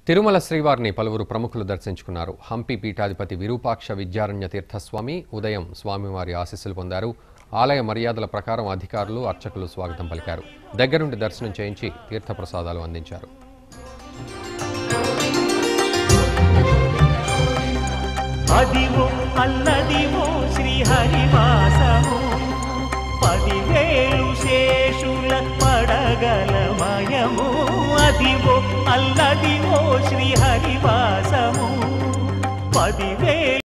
తిరుమల శ్రీవారిని పలువురు ప్రముఖులు దర్శించుకున్నారు హంపి పీఠాధిపతి విరూపాక్ష విద్యారణ్య తీర్థస్వామి ఉదయం స్వామివారి ఆశీస్సులు పొందారు ఆలయ మర్యాదల ప్రకారం అధికారులు అర్చకులు స్వాగతం పలికారు దగ్గరుండి దర్శనం చేయించి తీర్థప్రసాదాలు అందించారు అదివో అల్లదివో శ్రీహరివాసము పదివేలు శేషుల పడగలమయము అదివో అల్లదివో శ్రీహరివాసము పదివేలు